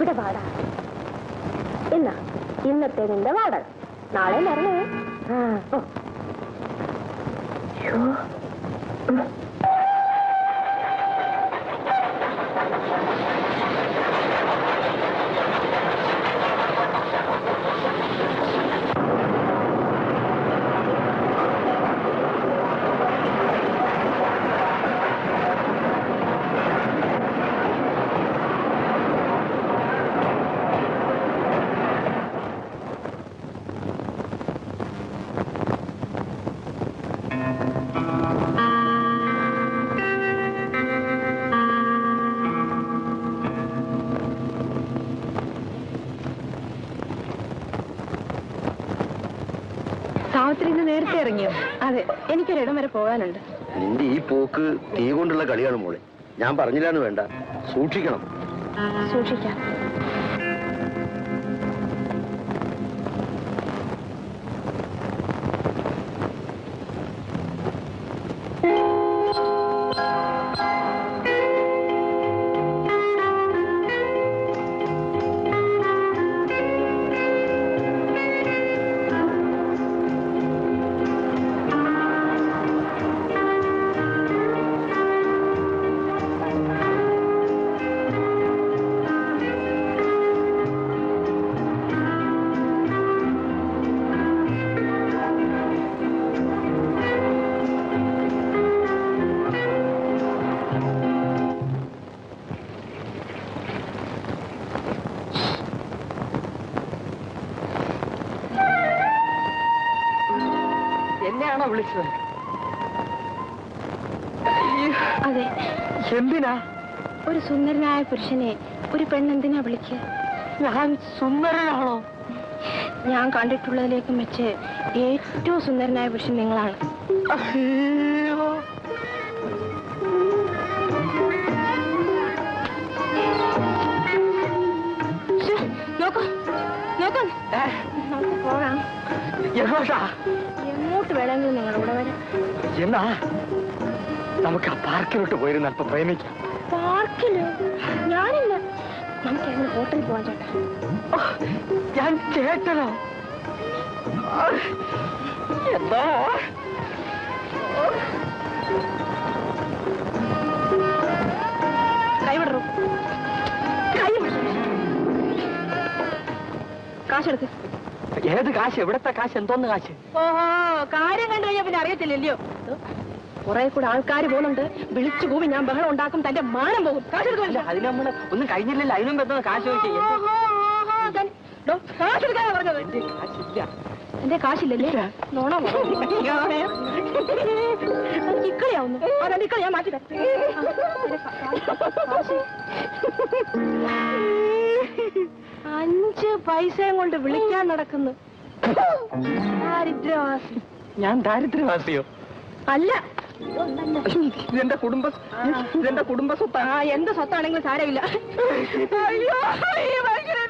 ഇവിടെ വാടാ എന്നാ ഇന്നത്തെ നിന്റെ വാടക നാളെ വരണേ ആ ഓ യ്യോ. ഉം. സാവിത്രി ഇന്ന് നേരത്തെ ഇറങ്ങിയോ അതെ എനിക്കൊരിടം വരെ പോകാനുണ്ട് നിന്റെ ഈ പോക്ക് തീ കൊണ്ടുള്ള കളിയാണ് മോളെ ഞാൻ പറഞ്ഞില്ലാന്ന് വേണ്ട സൂക്ഷിക്കണം സൂക്ഷിക്കാം എന്നെയാണോ വിളിച്ചത് അതെ എന്തിനാ ഒരു സുന്ദരനായ പുരുഷനെ ഒരു പെണ്ണെന്തിനാ വിളിക്കുക ഞാൻ സുന്ദരനാണോ ഞാൻ കണ്ടിട്ടുള്ളതിലേക്കും വെച്ച് ഏറ്റവും സുന്ദരനായ പുരുഷൻ നിങ്ങളാണ് അയ്യോ ശ്ശേ, നോക്കൂ നോക്കൂ ഏ, നമുക്ക് പോകാം എങ്ങോട്ടാ എങ്ങോട്ട് വേണമെങ്കിലും നിങ്ങളുടെ വരാം എന്നാ നമുക്ക് ആ പാർക്കിലോട്ട് പോയിരുന്ന് അല്പം പ്രേമിക്കാം പാർക്കിലോ ഞാനില്ല നമുക്ക് എങ്ങനെ ഹോട്ടലിൽ പോകാൻ ചേട്ടാ ഓ, ഞാൻ ചേട്ടനോ ആ, എന്താ കൈവിടറു കൈ കാശെടുക്ക് ഏത് കാശ് എവിടത്തെ കാശ് എന്തോന്ന് കാശ് ഓഹോ കാര്യം കണ്ടു കഴിഞ്ഞാൽ പിന്നെ അറിയത്തില്ലല്ലോ കുറെ കൂടെ ആൾക്കാർ പോകുന്നുണ്ട് വിളിച്ചു കൂവി ഞാൻ ബഹളം ഉണ്ടാക്കും തന്റെ മാനം പോകും അല്ല കാശെടുക്കില്ല അതിന് നമ്മള് ഒന്നും കഴിഞ്ഞില്ലല്ലോ അതിനും എന്തോന്ന് കാശ് ചോദിക്കുക കാശെടുക്കാനാ പറഞ്ഞത് എന്റെ കാശില്ല എന്റെ കാശില്ലല്ലേ നോണ ഇക്കളിയാവുന്നു അതെ ഇക്കളി ഞാൻ മാറ്റി തരാം. കാശ്. അഞ്ച് പൈസയും കൊണ്ട് വിളിക്കാൻ നടക്കുന്നു ദാരിദ്ര്യവാസി ഞാൻ ദാരിദ്ര്യവാസിയോ അല്ല ഇതെന്റെ കുടുംബ ഇതെന്റെ കുടുംബ സ്വത്താണ് ആ എന്ത് സ്വത്താണെങ്കിലും സാരമില്ല അയ്യോ ഈ മനുഷ്യനെ